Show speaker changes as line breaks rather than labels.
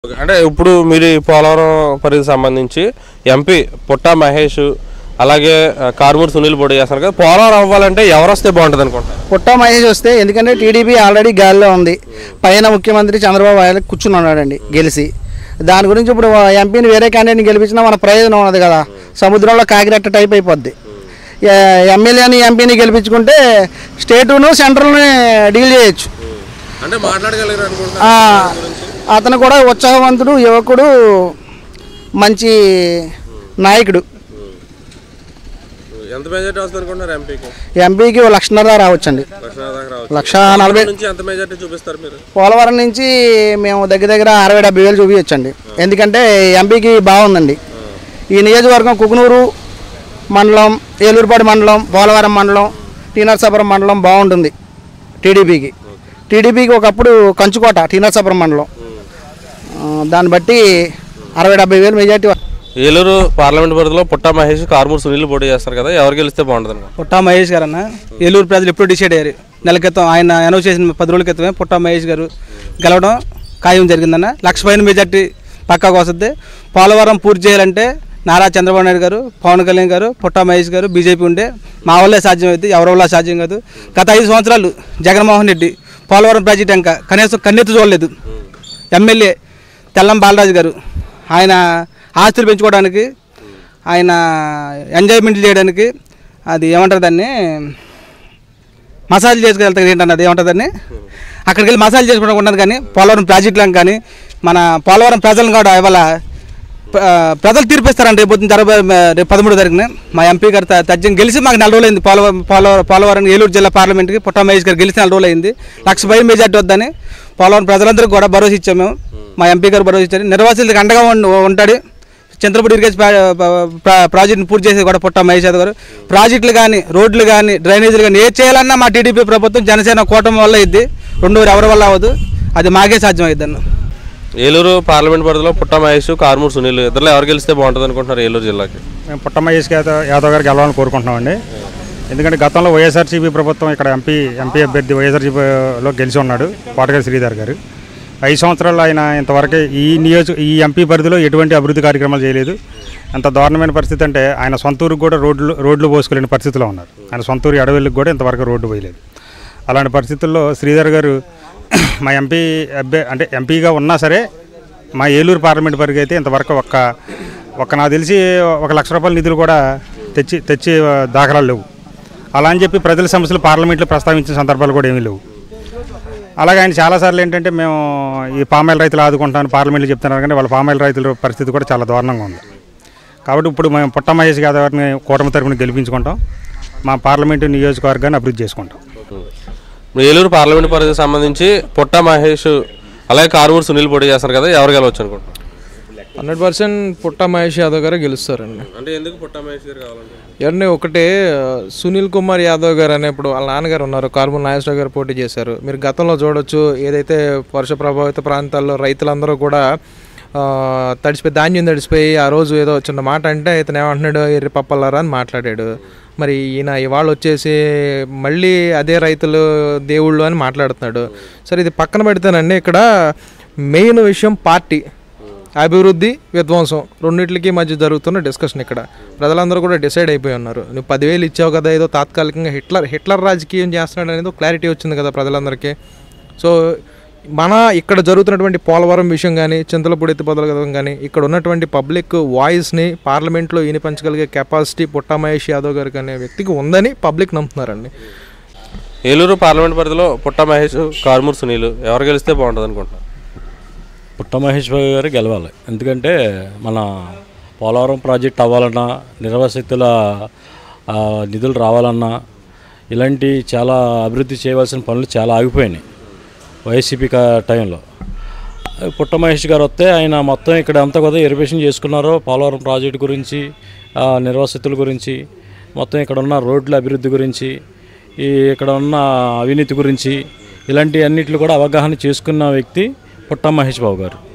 అంటే ఇప్పుడు మీరు ఈ పోలవరం పరిధికి సంబంధించి ఎంపీ పుట్టా మహేష్ అలాగే ఆ, కారుమూరి సునీల్ పోటీ చేస్తున్నారు కదా పోలవరం అవ్వాలంటే ఎవరు వస్తే బాగుంటుంది అనుకుంటారు
పుట్ట మహేష్ వస్తే ఎందుకంటే టీడీపీ ఆల్రెడీ గాలిలో ఉంది పైన ముఖ్యమంత్రి చంద్రబాబు నాయుడు కూర్చుని ఉన్నాడండి గెలిచి దాని గురించి ఇప్పుడు ఎంపీని వేరే క్యాండిడేట్ని గెలిపించినా మన ప్రయోజనం ఉన్నది కదా సముద్రంలో కాకిరెట్ట టైప్ అయిపోద్ది ఎ- ఎమ్మెల్యేని ఎంపీని గెలిపించుకుంటే స్టేటును సెంట్రల్ని డీల్ చేయొచ్చు
అంటే మాట్లాడగలరు అనుకుంటున్నారు
ఆ, అతను కూడా ఉత్సాహవంతుడు యువకుడు మంచి నాయకుడు
ఎంత మెజార్టీ వస్తుంది అనుకుంటున్నారు ఎంపీకి
ఎంపీకి ఓ లక్షన్నర రావచ్చండి
లక్ష దాకా రావచ్చు
లక్ష నలభై
నుంచి ఎంత మెజార్టీ చూపిస్తారు మీరు
పోలవరం నుంచి మేము దగ్గర దగ్గర అరవై డెబ్బై వేలు చూపించండి ఎందుకంటే ఎంపీకి బాగుందండి ఈ నియోజకవర్గం కుకునూరు మండలం ఏలూరుపాడు మండలం పోలవరం మండలం టీ నరసాపురం మండలం బాగుంటుంది టీడీపీకి టీడీపీకి ఒకప్పుడు కంచుకోట టీ నరసాపురం మండలం ఆ, దాన్ని బట్టి అరవై డెబ్బై వేలు మెజార్టీ
ఏలూరు పార్లమెంట్ పరిధిలో పుట్టా మహేష్ కారుమూరి సునీల్ పోటీ చేస్తారు కదా ఎవరు గెలిస్తే బాగుంటుంది అనుకుంటున్నారు
పుట్టా మహేష్ గారు అన్న ఏలూరు ప్రజలు ఎప్పుడు డిసైడ్ అయ్యారు నెల క్రితం ఆయన అనౌన్స్ చేసిన పది రోజుల క్రితమే పుట్టా మహేష్ గారు గెలవడం ఖాయం జరిగిందన్న లక్ష పైన మెజార్టీ పక్కాకు వస్తుంది పోలవరం పూర్తి చేయాలంటే నారా చంద్రబాబు నాయుడు గారు పవన్ కళ్యాణ్ గారు పుట్టా మహేష్ గారు బీజేపీ ఉండే మా వల్లే సాధ్యం అవుతుంది ఎవరి వల్ల సాధ్యం కాదు గత ఐదు సంవత్సరాలు జగన్మోహన్ రెడ్డి పోలవరం ప్రాజెక్ట్ ఇంకా కనీసం కన్నెత్తి చూడలేదు ఎమ్మెల్యే తెల్లం బాలరాజు గారు ఆయన ఆస్తులు పెంచుకోవడానికి ఆయన ఎంజాయ్మెంట్ చేయడానికి అది ఏమంటారు దాన్ని మసాజ్ చేసుకెళ్తారు ఏంటన్నది అది ఏమంటారు దాన్ని అక్కడికి వెళ్ళి మసాజ్ చేసుకోవడం ఉండదు కానీ పోలవరం ప్రాజెక్టులకు కానీ మన పోలవరం ప్రజలను కూడా ఇవాళ ప- ప్రజలు తీర్పిస్తారండి రేపు పొద్దున్న జరగబోయే రేపు పదమూడు తారీఖున మా ఎంపీ గారు త- తజ్జం గెలిచి మాకు నెల రోజులు అయింది పోలవరం పోలవరం పోలవరం ఏలూరు జిల్లా పార్లమెంట్కి పుట్ట మహేష్ గారు గెలిచి నెల రోజులు అయింది లక్ష పై మెజార్టీ వద్దని పోలవరం ప్రజలందరికీ కూడా భరోసా ఇచ్చాము మేము మా ఎంపీ గారు భరోసా ఇచ్చారు నిర్వాసితులకు అండగా ఉండి- ఉంటాడు చంద్రపూడి ఇరిగేషన్ ప్రా- ప్రా- ప్రాజెక్టును పూర్తి చేసేది కూడా పుట్ట మహేష్ యాదవ్ గారు ప్రాజెక్టులు కానీ రోడ్లు కానీ డ్రైనేజీలు కానీ ఏ చేయాలన్నా మా టీడీపీ ప్రభుత్వం జనసేన కూటమి వల్ల ఇద్ది రెండు ఎవరి వల్ల అవ్వదు అది మాకే సాధ్యం అయ్యిద్ది అన్న
ఏలూరు పార్లమెంట్ పరిధిలో పుట్టా మహేష్ కారుమూరి సునీల్ ఇద్దరు ఎవరు గెలిస్తే బాగుంటుంది అనుకుంటున్నారు ఏలూరు జిల్లాకి
మేము పుట్ట మహేష్ యాదవ్ యాదవ్ గారు గెలవాలని కోరుకుంటున్నామండి ఎందుకంటే గతంలో వైఎస్ఆర్సీపీ ప్రభుత్వం ఇక్కడ ఎంపీ ఎంపీ అభ్యర్థి వైఎస్ఆర్సీపీలో గెలిచి ఉన్నాడు కోటగారి శ్రీధర్ గారు ఐదు సంవత్సరాలు ఆయన ఇంతవరకు ఈ నియోజక ఈ ఎంపీ పరిధిలో ఎటువంటి అభివృద్ధి కార్యక్రమాలు చేయలేదు ఎంత దారుణమైన పరిస్థితి అంటే ఆయన సొంత ఊరికి కూడా రోడ్లు రోడ్లు పోసుకోలేని పరిస్థితిలో ఉన్నారు ఆయన సొంత ఊరి అడవులకు కూడా ఇంతవరకు రోడ్డు పోయలేదు అలాంటి పరిస్థితుల్లో శ్రీధర్ గారు మా ఎంపీ అభ్య అంటే ఎంపీగా ఉన్నా సరే మా ఏలూరు పార్లమెంట్ పరిగి అయితే ఇంతవరకు ఒక్క ఒక్క నాకు తెలిసి ఒక లక్ష రూపాయల నిధులు కూడా తెచ్చి తెచ్చి ఆ, దాఖలాలు లేవు అలా అని చెప్పి ప్రజల సమస్యలు పార్లమెంట్లో ప్రస్తావించిన సందర్భాలు కూడా ఏమీ లేవు అలాగే ఆయన చాలాసార్లు ఏంటంటే మేము ఈ పామాయిల్ రైతులు ఆదుకుంటాను పార్లమెంట్లో చెప్తున్నారు కానీ వాళ్ళ పామాయిల్ రైతుల పరిస్థితి కూడా చాలా దారుణంగా ఉంది కాబట్టి ఇప్పుడు మేము పుట్ట మహేష్ యాదవ్ గారిని కూటమి తరపున గెలిపించుకుంటాం మా పార్లమెంటు నియోజకవర్గాన్ని అభివృద్ధి చేసుకుంటాం
ఇప్పుడు ఏలూరు పార్లమెంట్ పరిధికి సంబంధించి పుట్టా మహేష్ అలాగే కారుమూరి సునీల్ పోటీ చేస్తారు కదా ఎవరు గెలవచ్చు అనుకుంటున్నారు
హండ్రెడ్ పర్సెంట్ పుట్ట మహేష్ యాదవ్ గారు గెలుస్తారండి
అంటే ఎందుకు పుట్టా మహేష్ గారు కావాలంటే
ఎవరిని ఒకటే ఆ, సునీల్ కుమార్ యాదవ్ గారు అనే ఇప్పుడు వాళ్ళ నాన్నగారు ఉన్నారు కార్మూల్ నాగేశ్వర గారు పోటీ చేశారు మీరు గతంలో చూడొచ్చు ఏదైతే వర్ష ప్రభావిత ప్రాంతాల్లో రైతులందరూ కూడా ఆ, తడిసిపోయి ధాన్యం తడిసిపోయి ఆ రోజు ఏదో చిన్న మాట అంటే ఇతను ఏమంటున్నాడు ఎర్రి పప్పలారా అని మాట్లాడాడు మరి ఈయన ఇవాళ వచ్చేసి మళ్ళీ అదే రైతులు దేవుళ్ళు అని మాట్లాడుతున్నాడు సరే ఇది పక్కన పెడితేనండి ఇక్కడ మెయిన్ విషయం పార్టీ అభివృద్ధి విధ్వంసం రెండింటికి మధ్య జరుగుతున్న డిస్కషన్ ఇక్కడ ప్రజలందరూ కూడా డిసైడ్ అయిపోయి ఉన్నారు నువ్వు పదివేలు ఇచ్చావు కదా ఏదో తాత్కాలికంగా హిట్లర్ హిట్లర్ రాజకీయం చేస్తున్నాడు అనేది క్లారిటీ వచ్చింది కదా ప్రజలందరికీ సో మన ఇక్కడ జరుగుతున్నటువంటి పోలవరం విషయం కానీ చింతలపూడి ఎత్తిపోతల కథం కానీ ఇక్కడ ఉన్నటువంటి పబ్లిక్ వాయిస్ని పార్లమెంట్లో వినిపించగలిగే కెపాసిటీ పుట్టా మహేష్ యాదవ్ గారికి అనే వ్యక్తికి ఉందని పబ్లిక్ నమ్ముతున్నారండి
ఏలూరు పార్లమెంట్ పరిధిలో పుట్టా మహేష్ కారుమూరి సునీల్ ఎవరు గెలిస్తే బాగుంటుంది అనుకుంటున్నారు
పుట్ట మహేష్ బాబు గారు గెలవాలి ఎందుకంటే మన పోలవరం ప్రాజెక్ట్ అవ్వాలన్నా నిర్వాసితుల ఆ, నిధులు రావాలన్నా ఇలాంటి చాలా అభివృద్ధి చేయవలసిన పనులు చాలా ఆగిపోయినాయి వైసీపీ కా- టైంలో పుట్ట మహేష్ గారు వస్తే ఆయన మొత్తం ఇక్కడ అంతా కూడా ఇరిగేషన్ చేసుకున్నారో పోలవరం ప్రాజెక్ట్ గురించి ఆ, నిర్వాసితుల గురించి మొత్తం ఇక్కడ ఉన్న రోడ్ల అభివృద్ధి గురించి ఈ ఇక్కడ ఉన్న అవినీతి గురించి ఇలాంటి అన్నిట్లు కూడా అవగాహన చేసుకున్న వ్యక్తి పుట్ట మహేష్ బాబు గారు